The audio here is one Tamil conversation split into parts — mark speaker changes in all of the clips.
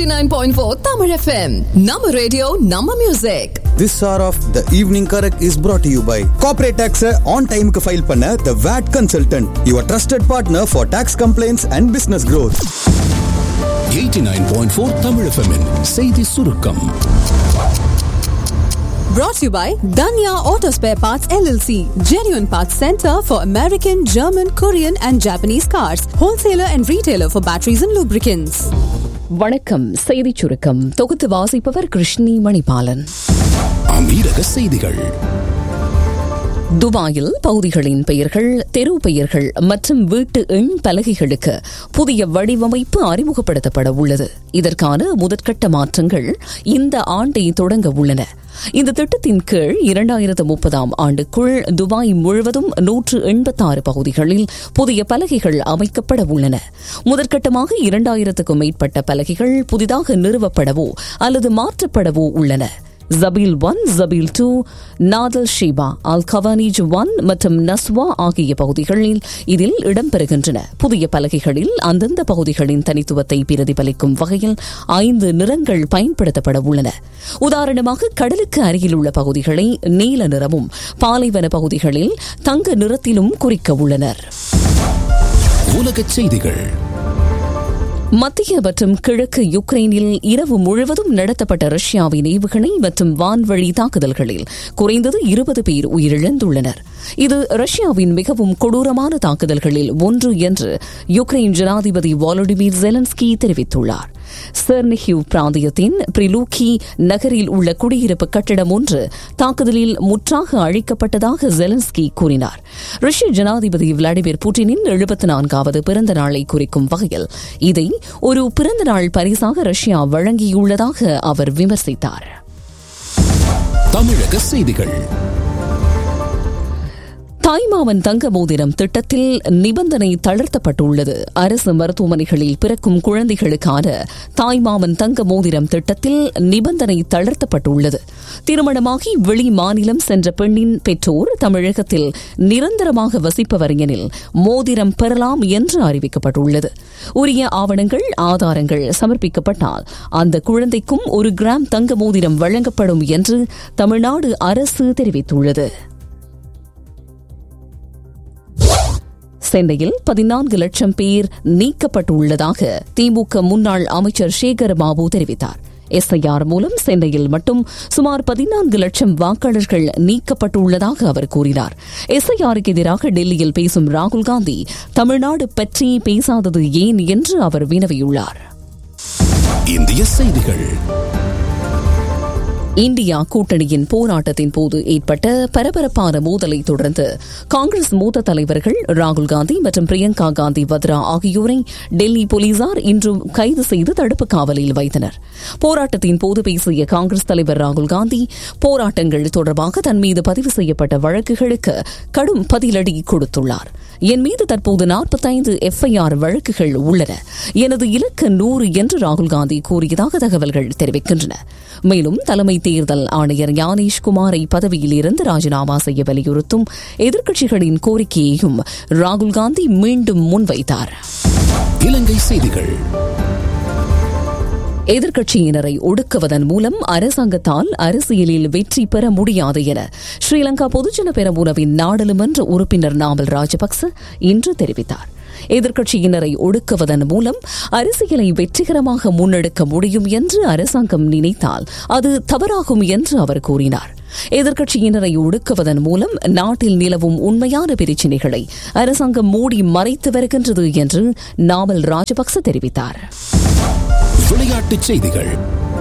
Speaker 1: 89.4 Tamil FM. Nama radio, Nama music.
Speaker 2: This hour of the evening correct is brought to you by Corporate Tax on time க்கு file பண்ண The VAT Consultant, your trusted partner for tax complaints and business growth.
Speaker 3: 89.4 Tamil FM -இன் செய்தி சுருக்கம்
Speaker 1: Brought to you by Danya Auto Spare Parts LLC. Genuine Parts Center for American, German, Korean and Japanese cars. Wholesaler and retailer for batteries and lubricants.
Speaker 4: வணக்கம் செய்திச் சுருக்கம் தொகுத்து வாசிப்பவர் கிருஷ்ணி மணிபாலன்
Speaker 3: அமீரக செய்திகள்
Speaker 4: துபாயில் பகுதிகளின் பெயர்கள் தெரு பெயர்கள் மற்றும் வீட்டு எண் பலகைகளுக்கு புதிய வடிவமைப்பு அறிமுகப்படுத்தப்பட உள்ளது இதற்கான முதற்கட்ட மாற்றங்கள் இந்த ஆண்டை தொடங்க உள்ளன இந்த திட்டத்தின் கீழ் இரண்டாயிரத்து முப்பதாம் ஆண்டுக்குள் துபாய் முழுவதும் நூற்று எண்பத்தாறு பகுதிகளில் புதிய பலகைகள் அமைக்கப்பட உள்ளன முதற்கட்டமாக இரண்டாயிரத்துக்கும் மேற்பட்ட பலகைகள் புதிதாக நிறுவப்படவோ அல்லது மாற்றப்படவோ உள்ளன Zabeel one Zabeel two Nad Al Sheba Al Khawaneej one மற்றும் நஸ்வா ஆகிய பகுதிகளில் இதில் இடம்பெறுகின்றன புதிய பலகைகளில் அந்தந்த பகுதிகளின் தனித்துவத்தை பிரதிபலிக்கும் வகையில் ஐந்து நிறங்கள் பயன்படுத்தப்பட உள்ளன உதாரணமாக கடலுக்கு அருகில் உள்ள பகுதிகளை நீல நிறமும் பாலைவன பகுதிகளில் தங்க நிறத்திலும் குறிக்க உள்ளனர்
Speaker 3: உலகச் செய்திகள்
Speaker 4: மத்திய மற்றும் கிழக்கு யுக்ரைனில் இரவு முழுவதும் நடத்தப்பட்ட ரஷ்யாவின் ஏவுகணை மற்றும் வான்வழி தாக்குதல்களில் குறைந்தது இருபது பேர் உயிரிழந்துள்ளனர் இது ரஷ்யாவின் மிகவும் கொடூரமான தாக்குதல்களில் ஒன்று என்று யுக்ரைன் ஜனாதிபதி வாலடிமிர் ஜெலன்ஸ்கி தெரிவித்துள்ளார் செர்னிஹிவ் பிராந்தியத்தின் பிரிலூக்கி நகரில் உள்ள குடியிருப்பு கட்டிடம் ஒன்று தாக்குதலில் முற்றாக அழிக்கப்பட்டதாக ஜெலன்ஸ்கி கூறினார் ரஷ்ய ஜனாதிபதி விளாடிமிர் புட்டினின் எழுபத்தி நான்காவது பிறந்த நாளை குறிக்கும் வகையில் இதை ஒரு பிறந்த நாள் பரிசாக ரஷ்யா வழங்கியுள்ளதாக அவர் விமர்சித்தார்
Speaker 3: தமிழக செய்திகள்
Speaker 4: தாய்மாமன் தங்க மோதிரம் திட்டத்தில் நிபந்தனை தளர்த்தப்பட்டுள்ளது அரசு மருத்துவமனைகளில் பிறக்கும் குழந்தைகளுக்கான தாய்மாமன் தங்க மோதிரம் திட்டத்தில் நிபந்தனை தளர்த்தப்பட்டுள்ளது திருமணமாகி வெளி மாநிலம் சென்ற பெண்ணின் பெற்றோர் தமிழகத்தில் நிரந்தரமாக வசிப்பவர் எனில் மோதிரம் பெறலாம் என்று அறிவிக்கப்பட்டுள்ளது உரிய ஆவணங்கள் ஆதாரங்கள் சமர்ப்பிக்கப்பட்டால் அந்த குழந்தைக்கும் ஒரு கிராம் தங்க மோதிரம் வழங்கப்படும் என்று தமிழ்நாடு அரசு தெரிவித்துள்ளது சென்னையில் பதினான்கு லட்சம் பேர் நீக்கப்பட்டுள்ளதாக திமுக முன்னாள் அமைச்சர் சேகர் பாபு தெரிவித்தார் எஸ்ஐஆர் மூலம் சென்னையில் மட்டும் சுமார் பதினான்கு லட்சம் வாக்காளர்கள் நீக்கப்பட்டுள்ளதாக அவர் கூறினார் எஸ்ஐஆருக்கு எதிராக டெல்லியில் பேசும் ராகுல் காந்தி தமிழ்நாடு பற்றி பேசாதது ஏன் என்று அவர் வினவியுள்ளார்
Speaker 3: இந்திய செய்திகள்
Speaker 4: இந்தியா கூட்டணியின் போராட்டத்தின் போது ஏற்பட்ட பரபரப்பான மோதலை தொடர்ந்து காங்கிரஸ் மூத்த தலைவர்கள் ராகுல் காந்தி மற்றும் பிரியங்கா காந்தி வத்ரா ஆகியோரை டெல்லி போலீசார் இன்று கைது செய்து தடுப்பு காவலில் வைத்தனர் போராட்டத்தின் போது பேசிய காங்கிரஸ் தலைவர் ராகுல் காந்தி போராட்டங்கள் தொடர்பாக தன் மீது பதிவு செய்யப்பட்ட வழக்குகளுக்கு கடும் பதிலடி கொடுத்துள்ளார் என் மீது தற்போது நாற்பத்தைந்து எஃப்ஐஆர் வழக்குகள் உள்ளன எனது இலக்கு நூறு என்று ராகுல் காந்தி கூறியதாக தகவல்கள் தெரிவிக்கின்றன மேலும் தலைமை தேர்தல் ஆணையர் ஞானேஷ் குமாரை பதவியில் இருந்து ராஜினாமா செய்ய வலியுறுத்தும் எதிர்க்கட்சிகளின் கோரிக்கையையும் ராகுல் காந்தி மீண்டும் முன்வைத்தார்
Speaker 3: இலங்கை செய்திகள்
Speaker 4: எதிர்க்கட்சியினரை ஒடுக்குவதன் மூலம் அரசாங்கத்தால் அரசியலில் வெற்றி பெற முடியாது என ஸ்ரீலங்கா பொதுஜன பெரமுனவின் நாடாளுமன்ற உறுப்பினர் நாமல் ராஜபக்ச இன்று தெரிவித்தார் எதிர்க்கட்சியினரை ஒடுக்குவதன் மூலம் அரசியலை வெற்றிகரமாக முன்னெடுக்க முடியும் என்று அரசாங்கம் நினைத்தால் அது தவறாகும் என்று அவர் கூறினார் எதிர்க்கட்சியினரை ஒடுக்குவதன் மூலம் நாட்டில் நிலவும் உண்மையான பிரச்சினைகளை அரசாங்கம் மூடி மறைத்து வருகின்றது என்று நாமல் ராஜபக்ச தெரிவித்தார்
Speaker 3: விளையாட்டுச் செய்திகள்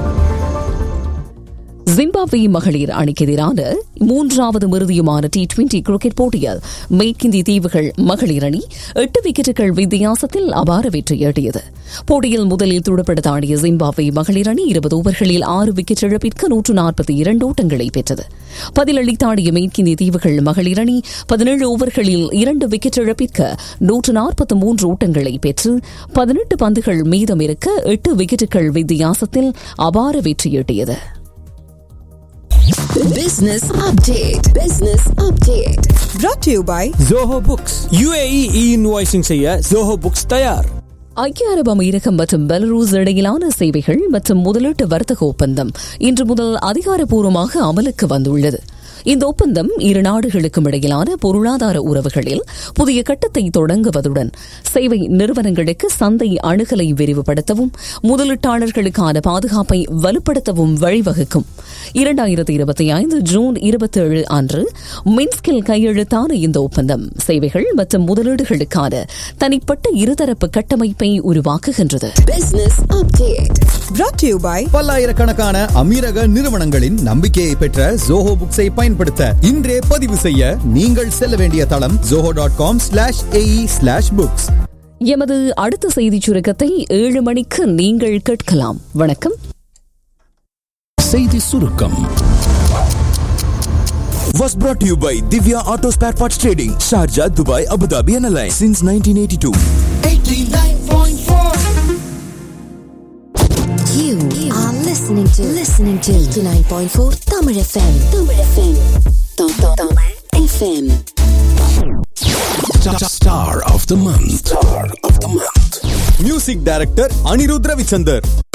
Speaker 4: ஜிம்பாப்வே மகளிர் அணிக்கு எதிரான மூன்றாவது இறுதியுமான டி டுவெண்டி கிரிக்கெட் போட்டியில் மேற்கிந்திய தீவுகள் மகளிர் அணி எட்டு விக்கெட்டுகள் வித்தியாசத்தில் அபார வெற்றியீட்டியது போட்டியில் முதலில் துடுப்படுத்த ஆடிய ஜிம்பாப்வே மகளிர் அணி இருபது ஓவர்களில் ஆறு விக்கெட் இழப்பிற்கு நூற்று நாற்பத்தி இரண்டு ஓட்டங்களை பெற்றது பதிலளித்தாடிய மேற்கிந்திய தீவுகள் மகளிர் அணி பதினேழு ஓவர்களில் இரண்டு விக்கெட் இழப்பிற்கு நூற்று நாற்பத்தி மூன்று ஓட்டங்களை பெற்று பதினெட்டு பந்துகள் மீதம் இருக்க எட்டு விக்கெட்டுகள் வித்தியாசத்தில் அபார வெற்றியீட்டியது
Speaker 1: Business update. Business update.
Speaker 5: brought to you by
Speaker 6: Zoho Books UAE e invoicing செய்ய ஜோஹோ புக்ஸ் தயார்
Speaker 4: ஐக்கிய அரபு அமீரகம் மற்றும் பெலரூஸ் இடையிலான சேவைகள் மற்றும் முதலீட்டு வர்த்தக ஒப்பந்தம் இன்று முதல் அதிகாரப்பூர்வமாக அமலுக்கு வந்துள்ளது இந்த ஒப்பந்தம் இரு நாடுகளுக்கும் இடையிலான பொருளாதார உறவுகளில் புதிய கட்டத்தை தொடங்குவதுடன் சேவை நிறுவனங்களுக்கு சந்தை அணுகலை விரிவுபடுத்தவும் முதலீட்டாளர்களுக்கான பாதுகாப்பை வலுப்படுத்தவும் வழிவகுக்கும் இரண்டாயிரத்தி இருபத்தி ஐந்து ஜூன் இருபத்தேழு அன்று மின்ஸ்கில் கையெழுத்தான இந்த ஒப்பந்தம் சேவைகள் மற்றும் முதலீடுகளுக்கான தனிப்பட்ட இருதரப்பு கட்டமைப்பை உருவாக்குகின்றது
Speaker 5: Business update.
Speaker 6: brought to you by
Speaker 2: பல்லாயிரக்கணக்கான அமீரக நிறுவனங்களின் நம்பிக்கையை பெற்ற ஜோஹோ புக்ஸை பயன்படுத்த இன்றே பதிவு செய்ய நீங்கள் செல்ல வேண்டிய தளம் Zoho dot com slash AE slash books
Speaker 4: எமது அடுத்த செய்திச் சுருக்கத்தை ஏழு மணிக்கு நீங்கள் கேட்கலாம் வணக்கம்
Speaker 3: செய்தி சுருக்கம்
Speaker 7: was brought to you by Divya Auto Spare Parts Trading, Sharjah, Dubai, Abu Dhabi and Alliance since 1982.
Speaker 5: You are listening to listening to 89.4 Tamil FM. Tamil FM. Tam- tam- Tamil FM.
Speaker 3: Star of the month. Star of the month.
Speaker 2: Music director Anirudh Ravichander